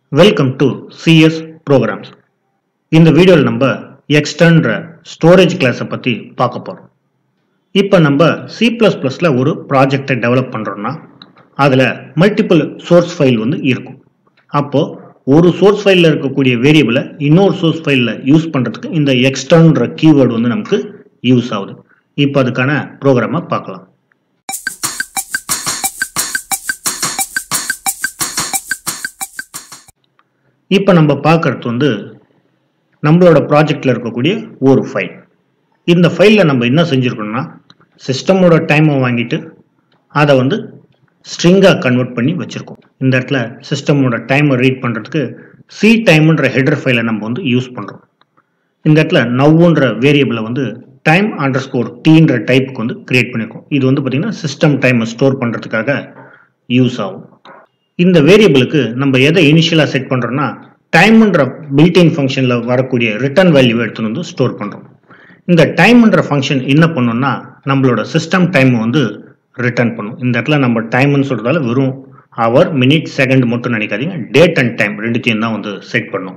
welcome to CS programs இந்த வீடியோவில் நம்ம எக்ஸ்டர்ன்ற ஸ்டோரேஜ் கிளாஸை பற்றி பார்க்க போகிறோம் இப்போ நம்ம சி ப்ளஸ் ப்ளஸில் ஒரு ப்ராஜெக்டை டெவலப் பண்ணுறோன்னா அதில் மல்டிபிள் சோர்ஸ் ஃபைல் வந்து இருக்கும் அப்போது ஒரு சோர்ஸ் ஃபைலில் இருக்கக்கூடிய வேரியபிளை இன்னொரு சோர்ஸ் ஃபைலில் யூஸ் பண்ணுறதுக்கு இந்த எக்ஸ்டர்ன்ற கீவேர்டு வந்து நமக்கு யூஸ் ஆகுது இப்போ அதுக்கான ப்ரோக்ராமை பார்க்கலாம் இப்போ நம்ம பார்க்கறது வந்து நம்மளோட ப்ராஜெக்டில் இருக்கக்கூடிய ஒரு ஃபைல் இந்த ஃபைலில் நம்ம என்ன செஞ்சுருக்கோம்னா சிஸ்டமோட டைமை வாங்கிட்டு அதை வந்து ஸ்ட்ரிங்காக கன்வெர்ட் பண்ணி வச்சுருக்கோம் இந்த இடத்துல சிஸ்டமோட டைமை ரீட் பண்ணுறதுக்கு சி டைம்ன்ற ஹெடர் ஃபைலை நம்ம வந்து யூஸ் பண்ணுறோம் இந்த இடத்துல நவ்வுன்ற வேரியபிளை வந்து டைம் அண்டர் ஸ்கோர் டீன்ற டைப்புக்கு வந்து கிரியேட் பண்ணியிருக்கோம் இது வந்து பார்த்திங்கன்னா சிஸ்டம் டைமை ஸ்டோர் பண்ணுறதுக்காக யூஸ் ஆகும் இந்த வேரியபிளுக்கு நம்ம எதை இனிஷியலாக செட் பண்ணுறோம்னா டைம்ன்ற பில்டின் ஃபங்க்ஷனில் வரக்கூடிய ரிட்டர்ன் வேல்யூ எடுத்துன்னு வந்து ஸ்டோர் பண்ணுறோம் இந்த டைம்ன்ற ஃபங்க்ஷன் என்ன பண்ணோம்னா நம்மளோட சிஸ்டம் டைம் வந்து ரிட்டர்ன் பண்ணும் இந்த இடத்துல நம்ம டைம்னு சொல்கிறதால வெறும் ஹவர் மினிட் செகண்ட் மட்டும் நினைக்காதீங்க டேட் அண்ட் டைம் ரெண்டுத்தையும் தான் வந்து செட் பண்ணும்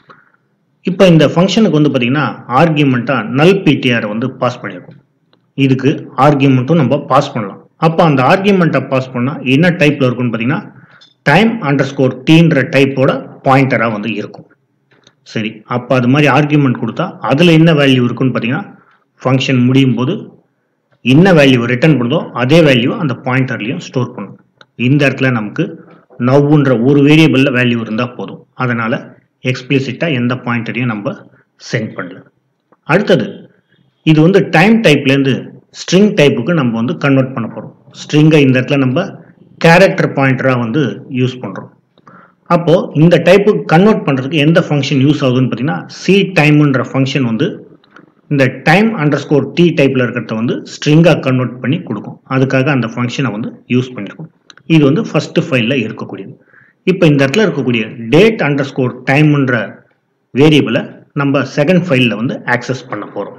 இப்போ இந்த ஃபங்க்ஷனுக்கு வந்து பார்த்தீங்கன்னா ஆர்கியூமெண்ட்டாக நல் பிடிஆரை வந்து பாஸ் பண்ணியிருக்கோம் இதுக்கு ஆர்கியூமெண்ட்டும் நம்ம பாஸ் பண்ணலாம் அப்போ அந்த ஆர்கியூமெண்ட்டை பாஸ் பண்ணால் என்ன டைப்பில் இருக்கும்னு பார்த்தீங்கன்னா டைம் அண்டர் ஸ்கோர் டீன்ற டைப்போட பாயிண்டராக வந்து இருக்கும் சரி அப்போ அது மாதிரி ஆர்கியூமெண்ட் கொடுத்தா அதில் என்ன வேல்யூ இருக்குன்னு பார்த்தீங்கன்னா ஃபங்க்ஷன் முடியும் போது என்ன வேல்யூ ரிட்டர்ன் பண்ணுதோ அதே வேல்யூ அந்த பாயிண்டர்லையும் ஸ்டோர் பண்ணும் இந்த இடத்துல நமக்கு நவ்வுன்ற ஒரு வேரியபிளில் வேல்யூ இருந்தால் போதும் அதனால் எக்ஸ்பிளிசிட்டாக எந்த பாயிண்டரையும் நம்ம சென்ட் பண்ணல அடுத்தது இது வந்து டைம் டைப்லேருந்து ஸ்ட்ரிங் டைப்புக்கு நம்ம வந்து கன்வெர்ட் பண்ண போகிறோம் ஸ்ட்ரிங்கை இந்த இடத்துல நம்ம கேரக்டர் பாயிண்டராக வந்து யூஸ் பண்ணுறோம் அப்போது இந்த டைப்புக்கு கன்வெர்ட் பண்ணுறதுக்கு எந்த ஃபங்க்ஷன் யூஸ் ஆகுதுன்னு பார்த்தீங்கன்னா சி டைம்ன்ற ஃபங்க்ஷன் வந்து இந்த டைம் அண்டர் ஸ்கோர் டி டைப்பில் இருக்கிறத வந்து ஸ்ட்ரிங்காக கன்வெர்ட் பண்ணி கொடுக்கும் அதுக்காக அந்த ஃபங்க்ஷனை வந்து யூஸ் பண்ணியிருக்கோம் இது வந்து ஃபஸ்ட்டு ஃபைலில் இருக்கக்கூடியது இப்போ இந்த இடத்துல இருக்கக்கூடிய டேட் அண்டர் ஸ்கோர் டைம்ன்ற வேரியபிளை நம்ம செகண்ட் ஃபைலில் வந்து ஆக்சஸ் பண்ண போகிறோம்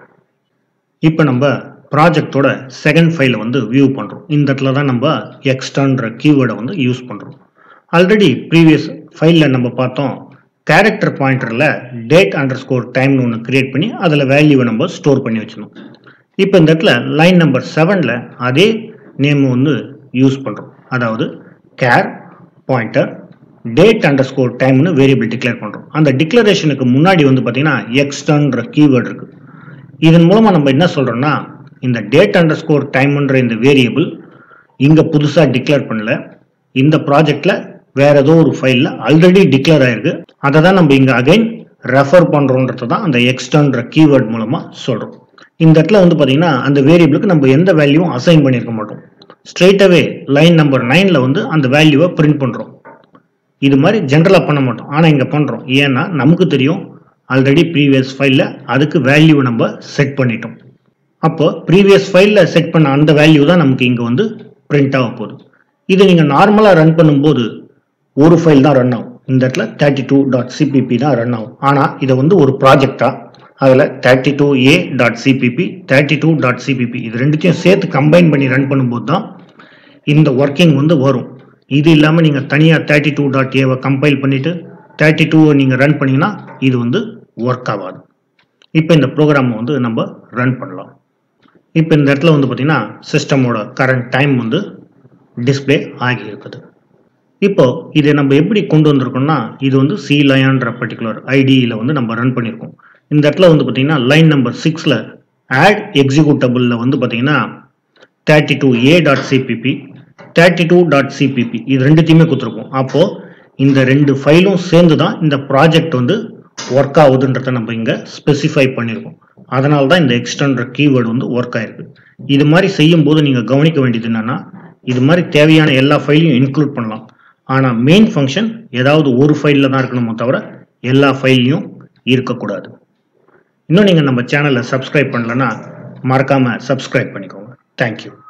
இப்போ நம்ம ப்ராஜெக்டோட செகண்ட் ஃபைலை வந்து வியூ பண்ணுறோம் இந்த இடத்துல தான் நம்ம எக்ஸ்டர்ன்ற கீவேர்டை வந்து யூஸ் பண்ணுறோம் ஆல்ரெடி ப்ரீவியஸ் ஃபைலில் நம்ம பார்த்தோம் கேரக்டர் பாயிண்டரில் டேட் அண்டர் ஸ்கோர் டைம்னு ஒன்று கிரியேட் பண்ணி அதில் வேல்யூவை நம்ம ஸ்டோர் பண்ணி வச்சிடணும் இப்போ இந்த இடத்துல லைன் நம்பர் செவனில் அதே நேம் வந்து யூஸ் பண்ணுறோம் அதாவது char pointer date underscore டைம்னு வேரியபிள் டிக்ளேர் பண்ணுறோம் அந்த டிக்ளரேஷனுக்கு முன்னாடி வந்து பார்த்தீங்கன்னா எக்ஸ்டர்ன்ற கீவேர்டு இருக்குது இதன் மூலமாக நம்ம என்ன சொல்கிறோம்னா இந்த டேட் அண்டர் ஸ்கோர் டைம்ன்ற இந்த வேரியபிள் இங்கே புதுசாக டிக்ளேர் பண்ணல இந்த ப்ராஜெக்டில் வேற ஏதோ ஒரு ஃபைலில் ஆல்ரெடி டிக்ளேர் ஆயிருக்கு அதை தான் நம்ம இங்கே அகைன் ரெஃபர் பண்ணுறோன்றத தான் அந்த எக்ஸ்டர்ன்ற கீவேர்ட் மூலமாக சொல்கிறோம் இந்த இடத்துல வந்து பார்த்தீங்கன்னா அந்த வேரியபிளுக்கு நம்ம எந்த வேல்யூவும் அசைன் பண்ணியிருக்க மாட்டோம் ஸ்ட்ரெயிட்டாகவே லைன் நம்பர் நைனில் வந்து அந்த வேல்யூவை பிரிண்ட் பண்ணுறோம் இது மாதிரி ஜென்ரலாக பண்ண மாட்டோம் ஆனால் இங்கே பண்ணுறோம் ஏன்னா நமக்கு தெரியும் ஆல்ரெடி ப்ரீவியஸ் ஃபைலில் அதுக்கு வேல்யூ நம்ம செட் பண்ணிட்டோம் அப்போ ப்ரீவியஸ் ஃபைலில் செட் பண்ண அந்த வேல்யூ தான் நமக்கு இங்கே வந்து பிரிண்ட் ஆக போகுது இது நீங்கள் நார்மலாக ரன் பண்ணும்போது ஒரு ஃபைல் தான் ரன் ஆகும் இந்த இடத்துல தேர்ட்டி டூ டாட் சிபிபி தான் ரன் ஆகும் ஆனால் இதை வந்து ஒரு ப்ராஜெக்டாக அதில் thirty two A dot CPP thirty two dot CPP இது ரெண்டுத்தையும் சேர்த்து கம்பைன் பண்ணி ரன் பண்ணும்போது தான் இந்த ஒர்க்கிங் வந்து வரும் இது இல்லாமல் நீங்கள் தனியாக தேர்ட்டி டூ டாட் ஏவை கம்பைல் பண்ணிவிட்டு தேர்ட்டி டூவை நீங்கள் ரன் பண்ணிங்கன்னா இது வந்து ஒர்க் ஆகாது இப்போ இந்த ப்ரோக்ராமை வந்து நம்ம ரன் பண்ணலாம் இப்போ இந்த இடத்துல வந்து பார்த்திங்கன்னா சிஸ்டமோட கரண்ட் டைம் வந்து டிஸ்பிளே ஆகி இருக்குது இப்போ இதை நம்ம எப்படி கொண்டு வந்திருக்கோம்னா இது வந்து சி லயன்ற பர்டிகுலர் ஐடியில் வந்து நம்ம ரன் பண்ணியிருக்கோம் இந்த இடத்துல வந்து பார்த்தீங்கன்னா லைன் நம்பர் சிக்ஸில் ஆட் எக்ஸிக்யூட்டபிளில் வந்து பார்த்தீங்கன்னா thirty two A dot CPP thirty two dot CPP இது ரெண்டுத்தையுமே கொடுத்துருக்கோம் அப்போது இந்த ரெண்டு ஃபைலும் சேர்ந்து தான் இந்த ப்ராஜெக்ட் வந்து ஒர்க் ஆகுதுன்றத நம்ம இங்கே ஸ்பெசிஃபை பண்ணியிருக்கோம் அதனால தான் இந்த எக்ஸ்டர்ன்ற கீவேர்டு வந்து ஒர்க் ஆயிருக்கு இது மாதிரி செய்யும்போது நீங்கள் கவனிக்க வேண்டியது என்னன்னா இது மாதிரி தேவையான எல்லா ஃபைலையும் இன்க்ளூட் பண்ணலாம் ஆனால் மெயின் ஃபங்க்ஷன் ஏதாவது ஒரு ஃபைலில் தான் இருக்கணுமோ தவிர எல்லா ஃபைல்லையும் இருக்கக்கூடாது இன்னும் நீங்கள் நம்ம சேனலை சப்ஸ்கிரைப் பண்ணலன்னா மறக்காமல் சப்ஸ்கிரைப் பண்ணிக்கோங்க தேங்க்யூ